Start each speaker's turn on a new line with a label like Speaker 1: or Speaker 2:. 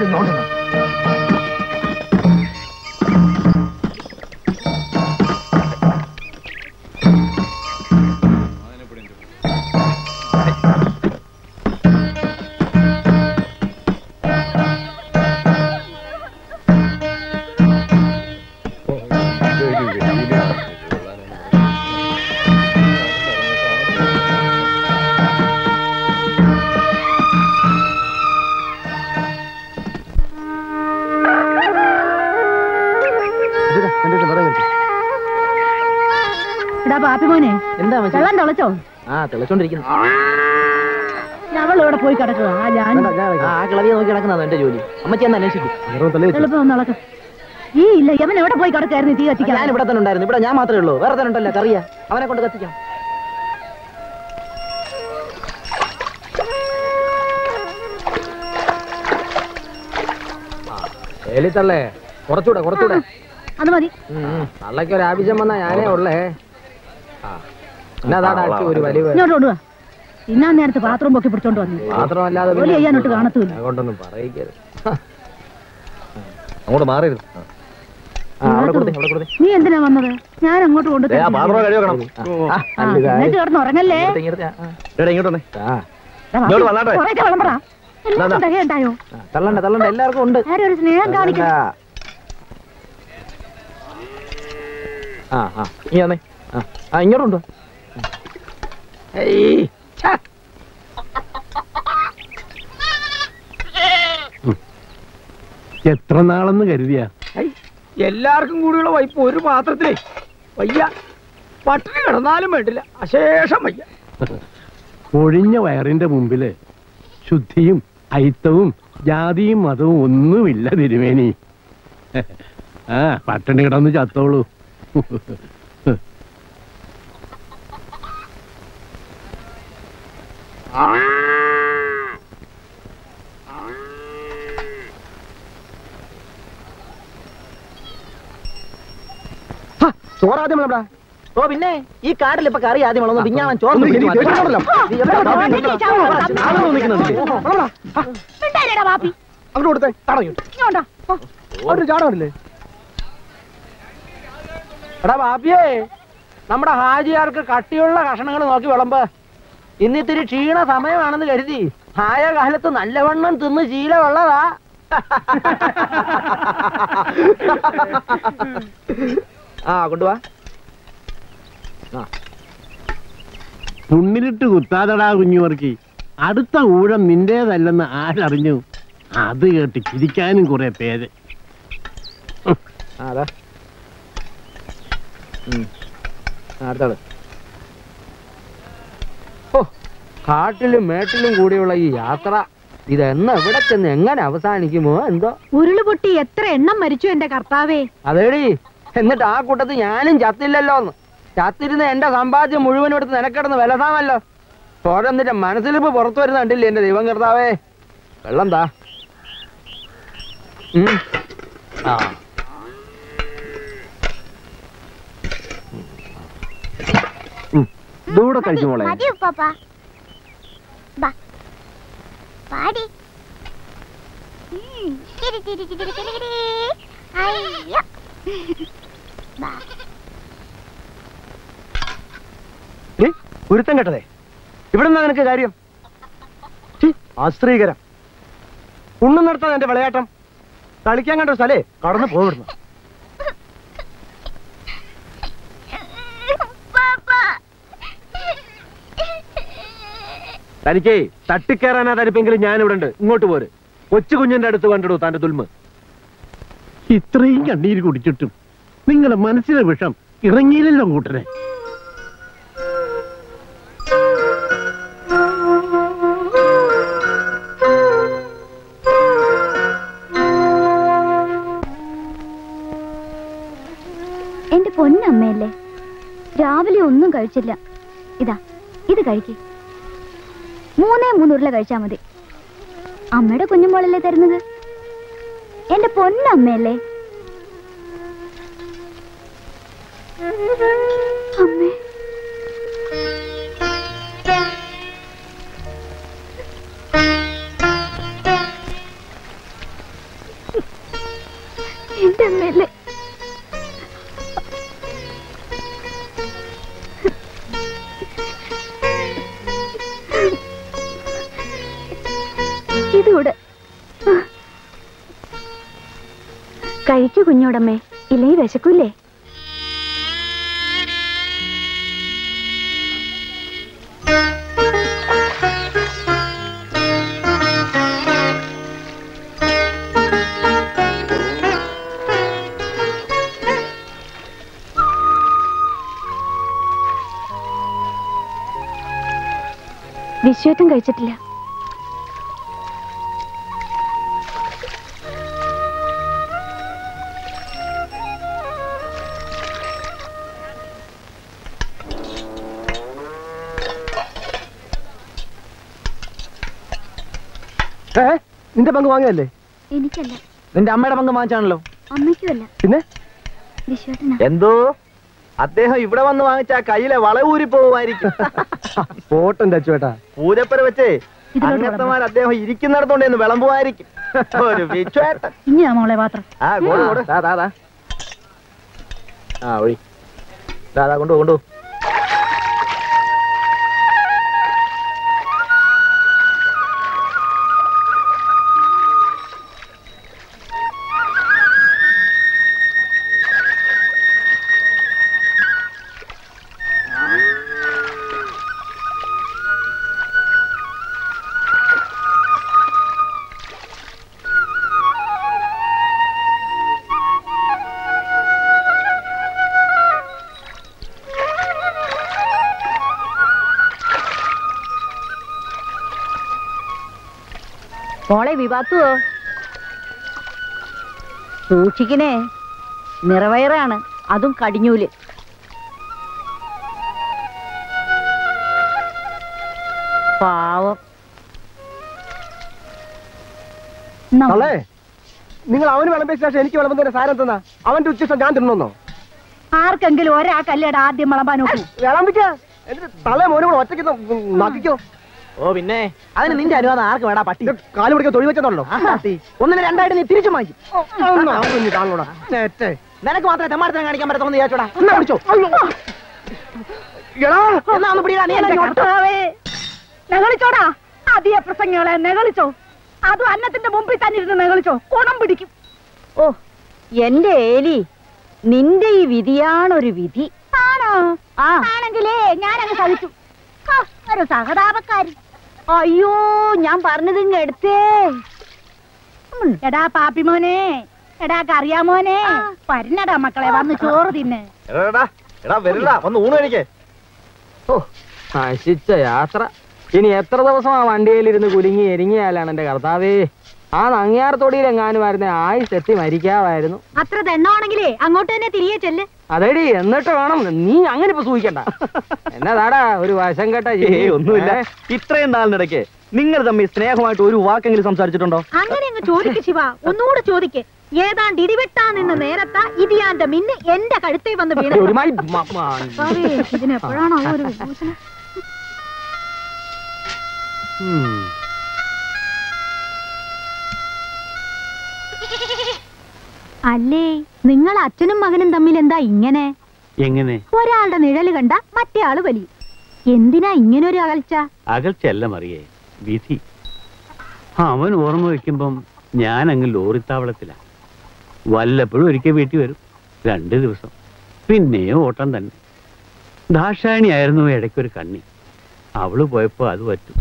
Speaker 1: ഇങ്ങോട്ട്
Speaker 2: എടാ പാപ്പി മോനെ
Speaker 1: എന്താ മച്ചി?
Speaker 2: വെള്ളം തിളച്ചോ
Speaker 1: ആ തിളച്ചോണ്ടിരിക്കുന്നു
Speaker 2: അവൾ ഇവിടെ പോയി കിടക്കുക ആ ഞാൻ
Speaker 1: ആ ആ കിളവിയെ നോക്കി കിടക്കുന്നതാണ് എന്റെ ജോലി അമ്മച്ചി എന്ന് അന്വേഷിക്കും
Speaker 2: എളുപ്പം ഒന്ന് ഇളക്ക് ഈ ഇല്ല യവൻ എവിടെ പോയി കിടക്കായിരുന്നു തീ കത്തിക്കാൻ
Speaker 1: ഞാൻ ഇവിടെ തന്നെ ഉണ്ടായിരുന്നു ഇവിടെ ഞാൻ മാത്രമേ ഉള്ളൂ വേറെ തന്നെ ഉണ്ടല്ലോ കറിയ അവനെ കൊണ്ട് കത്തിക്കാം
Speaker 3: എലിത്തള്ളേ കുറച്ചൂടെ കുറച്ചൂടെ
Speaker 2: അത് മതി
Speaker 3: തള്ളയ്ക്ക് ഒരു ആവശ്യം വന്നാ ഞാനേ ഉള്ളേ ആ എന്നതാണ് ആക്കി ഒരു വലിയ
Speaker 2: ഇങ്ങോട്ട് കൊണ്ടുവാ ഇന്നാ നേരത്തെ പാത്രം പൊക്കി പിടിച്ചോണ്ട് വന്നു
Speaker 3: മാത്രമല്ലാതെ
Speaker 2: ജോലി ചെയ്യാനൊട്ട് കാണത്തുമില്ല
Speaker 3: അതുകൊണ്ടൊന്നും പറയിക്കരുത്
Speaker 4: അങ്ങോട്ട് മാറരുത്
Speaker 1: ആ അവിടെ കൊടുത്തേ അവിടെ കൊടുത്തേ
Speaker 2: നീ എന്തിനാ വന്നത് ഞാൻ അങ്ങോട്ട് കൊണ്ട്
Speaker 4: ദേ, ആ പാത്രം കഴുകി വെക്കണം
Speaker 1: ആ,
Speaker 2: ആ, എന്നിട്ട് കിടന്ന് ഉറങ്ങല്ലേ
Speaker 1: ഇങ്ങോട്ട് ഇങ്ങോട്ട് ആ,
Speaker 4: എടാ ഇങ്ങോട്ട് വന്നേ
Speaker 1: ആ.
Speaker 4: ഇങ്ങോട്ട് വന്നാട്ടെ.
Speaker 2: കുറേശ്ശെ വിളമ്പറ എല്ലാവർക്കും തികയുണ്ടായോ
Speaker 1: ആ, തള്ളണ്ട തള്ളണ്ട എല്ലാവർക്കും ഉണ്ട്
Speaker 2: ആരും ഒരു സ്നേഹം
Speaker 1: തള്ളണ്ട.
Speaker 2: കാണിക്കണം
Speaker 1: ആ ആ ഇനി വന്നേ ആ ആ ഇങ്ങോട്ടുണ്ടോ ഏയ് ഛ.
Speaker 5: എത്ര നാളെന്ന് കരുതിയ
Speaker 3: ഐ, എല്ലാവർക്കും കൂടിയുള്ള വൈപ്പ് ഒരു പാത്രത്തിലേ വയ്യ പട്ടിണി കിടന്നാലും വേണ്ടില്ല അശേഷം വയ്യ
Speaker 5: ഒഴിഞ്ഞ വയറിന്റെ മുമ്പില് ശുദ്ധിയും അയിത്തവും ജാതിയും മതവും ഒന്നുമില്ല തിരുമേനി ആ പട്ടിണി കിടന്ന് ചത്തോളൂ
Speaker 1: ചോറാദ്യം വിളമ്പടാ ഓ പിന്നെ ഈ കാട്ടിൽ ഇപ്പൊ കറി ആദ്യം വളർന്നു തിങ്ങാൻ ചോറ്
Speaker 2: മിണ്ടാതിരിയെടാ പാപ്പി
Speaker 1: അങ്ങോട്ട് കൊടുത്തേ തടഞ്ഞു
Speaker 2: ഇങ്ങോട്ടാ ഓ,
Speaker 1: ഒരു ചാടമില്ലേ
Speaker 3: എടാ ബാപ്പിയേ നമ്മുടെ ഹാജിയാർക്ക് കട്ടിയുള്ള കഷണങ്ങൾ നോക്കി വിളമ്പ്
Speaker 1: ഇന്നിത്തിരി ക്ഷീണ സമയമാണെന്ന് കരുതി ആയ കാലത്ത് നല്ലവണ്ണം തിന്ന് ശീലമുള്ളതാ ആ കൊണ്ടുവാ
Speaker 5: പുണ്ണിലിട്ട് കുത്താതടാ കുഞ്ഞുവർക്കി അടുത്ത ഊഴം നിന്റേതല്ലെന്ന് ആരറിഞ്ഞു അത് കേട്ട് ചിരിക്കാനും കുറെ പേര്
Speaker 1: ആ അതാ ഉം. ആ, അടുത്താള്
Speaker 3: ഓ കാട്ടിലും മേട്ടിലും കൂടിയുള്ള ഈ യാത്ര ഇതെന്ന് എവിടെ ചെന്ന് എങ്ങനെ അവസാനിക്കുമോ എന്തോ
Speaker 2: ഉരുള് പൊട്ടി എത്ര എണ്ണം മരിച്ചു എന്റെ കർത്താവേ
Speaker 3: അതേടി എന്നിട്ട് ആ കൂട്ടത്തിൽ ഞാനും ചത്തില്ലല്ലോ എന്ന് ചത്തിരുന്ന എന്റെ സമ്പാദ്യം മുഴുവനും എടുത്ത് നിനക്കിടന്ന് വിലസാമല്ലോ ഓരോന്നിന്റെ മനസ്സിലിപ്പ് പുറത്തു വരുന്ന കണ്ടില്ലേ എന്റെ ദൈവം കർത്താവേ വെള്ളം താ ഉം. ആ
Speaker 5: ഇതൂടെ കഴിച്ചു മോളെ
Speaker 6: മതി ഉപ്പാപ്പ ബാ പാടി ഉം, കിരി, കിരി, കിരി, കിരി, കിരി. അയ്യോ. ബാ.
Speaker 4: ഗുരുത്തം കേട്ടതേ ഇവിടെ നിന്നാ നിനക്ക് കാര്യം ഛി, ആശ്രീകരം ഉണ്ണും നടത്താൻ എന്റെ വിളയാട്ടം കളിക്കാൻ കണ്ട ഒരു സ്ഥലേ കടന്നു പോവിടുന്നു
Speaker 6: ഉപ്പാപ്പ.
Speaker 4: തനിക്കേ തട്ടിക്കയറാനാ തനിപ്പെങ്കിലും ഞാൻ ഇവിടെ ഉണ്ട് ഇങ്ങോട്ട് പോര് കൊച്ചു കുഞ്ഞിന്റെ അടുത്ത് കണ്ടിടൂ തന്റെ തുൽമ്
Speaker 5: ഇത്രയും കണ്ണീര് കുടിച്ചിട്ടും നിങ്ങളെ മനസ്സിലെ വിഷം ഇറങ്ങിയില്ലല്ലോ കൂട്ടനെ
Speaker 6: എന്റെ പൊന്നമ്മയല്ലേ രാവിലെ ഒന്നും കഴിച്ചില്ല ഇതാ ഇത് കഴിക്ക് മൂന്നേ മൂന്നുരുള കഴിച്ചാ മതി അമ്മയുടെ കുഞ്ഞുമോളല്ലേ തരുന്നത് എന്റെ പൊന്നമ്മയല്ലേ അമ്മേ എന്റെ അമ്മയല്ലേ ഇതൂടെ കഴിക്കൂ കുഞ്ഞോടമ്മേ ഇല്ലേ വിശക്കൂലേ വിശ്വത്തും കഴിച്ചിട്ടില്ല
Speaker 4: ഏ നിന്റെ പങ്ക് വാങ്ങിയല്ലേ
Speaker 6: എനിക്കല്ല
Speaker 3: നിന്റെ അമ്മയുടെ പങ്ക് വാങ്ങിച്ചാണല്ലോ
Speaker 6: അമ്മയ്ക്കുമല്ല
Speaker 4: പിന്നെ
Speaker 6: വിശ്വത്തിനാ
Speaker 3: എന്തോ അദ്ദേഹം ഇവിടെ വന്ന് വാങ്ങിച്ച ആ കയ്യിലെ വളവൂരി പോവുമായിരിക്കും
Speaker 4: പോട്ടെന്റെ അച്ചുവേട്ടാ
Speaker 3: പൂജപ്പര വെച്ചേ
Speaker 2: ഇതിലോട്ട്
Speaker 3: അങ്ങത്തമാർ അദ്ദേഹം ഇരിക്കുന്നിടത്തോണ്ട് എന്ന് വിളമ്പുമായിരിക്കും ഒരു വിശ്വേട്ടൻ
Speaker 2: ഇനിയാ മോളെ പാത്രം
Speaker 3: ആ കൊടു കൊടു ദാ ദാ ദാ ആ ഒഴി ദാ ദാ കൊണ്ടു കൊണ്ടു
Speaker 2: മോളെ വിവാത്തുവോ സൂക്ഷിക്കണേ നിറവയറാണ് അതും കടിഞ്ഞൂല് പാവം നമ്മ-
Speaker 4: തള്ളേ നിങ്ങൾ അവന് വിളമ്പിയ ശേഷം എനിക്ക് വിളമ്പുന്നതിന്റെ സാരം തന്നാ അവന്റെ ഉച്ചിഷ്ടം ഞാൻ തിന്നോ
Speaker 2: ആർക്കെങ്കിലും ഒരാൾക്കല്ലേടാ ആദ്യം വിളമ്പാൻ നോക്കൂ
Speaker 4: വിളമ്പിക്ക എന്നിട്ട് തള്ളേ മോനും കൂടെ ഒറ്റയ്ക്ക് നക്കിക്കോ
Speaker 3: ഓ പിന്നെ അതിന് നിന്റെ അനുവാദം ആർക്ക് വേടാ പട്ടി
Speaker 4: കാല് പിടിക്കാൻ തൊഴിൽ വെച്ചതല്ലോ
Speaker 3: ഒന്നിന് രണ്ടായിട്ട് നീ തിരിച്ചു വാങ്ങിക്കും
Speaker 4: കാണണോടാ നേറ്റേ
Speaker 3: നിനക്ക് മാത്രമേ തെമ്മാടത്തിനെ കാണിക്കാൻ പറ്റത്തോന്ന് വിചാരിച്ചോടാ
Speaker 4: എന്നാ പിടിച്ചോ എടാ
Speaker 3: എന്നാ ഒന്ന് പിടിയാ നീ
Speaker 2: എന്റെ
Speaker 3: എന്നെ
Speaker 2: കർത്താവേ, നെകളിച്ചോടാ അധിക പ്രസംഗങ്ങളെ നെകളിച്ചോ അതും അന്നത്തിന്റെ മുമ്പിൽ തന്നെ ഇരുന്ന് നെകളിച്ചോ കുണം പിടിക്കും ഓ എന്റെ ഏലി നിന്റെ ഈ വിധിയാണൊരു വിധി ആണോ ആ ആണെങ്കിലേ ഞാൻ അങ്ങ് സഹിച്ചു ഹാ, ഒരു സഹതാപക്കാരി അയ്യോ ഞാൻ പറഞ്ഞത് ഇങ്ങ് എടുത്തേ ഉം, എടാ പാപ്പി മോനെ എടാ കറിയാമോനെ പരുന്നടാ മക്കളെ വന്ന് ചോറ് തിന്നെ
Speaker 3: എടാ എടാ വരില്ല ഒന്ന് ഊണ് കഴിക്കേ ഓ നശിച്ച യാത്ര ഇനി എത്ര ദിവസം ആ വണ്ടിയിലിരുന്ന് കുലുങ്ങി എരിങ്ങിയാലാണ് എന്റെ കർത്താവേ ആ നങ്ങിയാർതൊടിയിൽ എങ്ങാനുമായിരുന്നെ ആയുസ് എത്തി മരിക്കാമായിരുന്നു
Speaker 2: അത്ര ദണ്ണമാണെങ്കിലേ അങ്ങോട്ട് തന്നെ തിരികെ ചെല്ല്
Speaker 3: അതേടി എന്നിട്ട് വേണം നീ അങ്ങനെ ഇപ്പൊ സൂഹിക്കണ്ട എന്നതാടാ ഒരു വശം കേട്ട
Speaker 7: ഏയ് ഒന്നുമില്ല ഇത്രയും നാളിനിടയ്ക്ക് നിങ്ങൾ തമ്മിൽ സ്നേഹമായിട്ട് ഒരു വാക്കെങ്കിലും സംസാരിച്ചിട്ടുണ്ടോ
Speaker 2: അങ്ങനെ അങ്ങ് ചോദിക്ക് ശിവ ഒന്നുകൂടെ ചോദിക്ക് ഏതാണ്ട് ഇടിവെട്ടാ നിന്ന് നേരത്ത ഇതിയാന്റെ മിന്ന് എന്റെ കഴുത്തേ വന്ന് വീണ
Speaker 3: ഒരുമായി മ- മ-
Speaker 2: ഇതിനെപ്പോഴാണോ ഒരു വിഭൂഷണം അല്ലേ നിങ്ങൾ അച്ഛനും മകനും തമ്മിൽ എന്താ ഇങ്ങനെ
Speaker 5: എങ്ങനെ
Speaker 2: ഒരാളുടെ നിഴല് കണ്ട മറ്റേ ആള് വലിയും എന്തിനാ ഇങ്ങനെ ഒരു അകൽച്ച
Speaker 5: അകൽച്ചല്ല മറിയേ വിധി അവൻ ഓർമ്മ വെക്കുമ്പം ഞാൻ അങ്ങ് ലോറിത്താവളത്തിലാ വല്ലപ്പോഴും ഒരിക്കൽ വീട്ടിൽ വരും രണ്ട് ദിവസം പിന്നെയും ഓട്ടം തന്നെ ദാക്ഷായണിയായിരുന്നു ഇടയ്ക്കൊരു കണ്ണി അവള് പോയപ്പോ അത് പറ്റും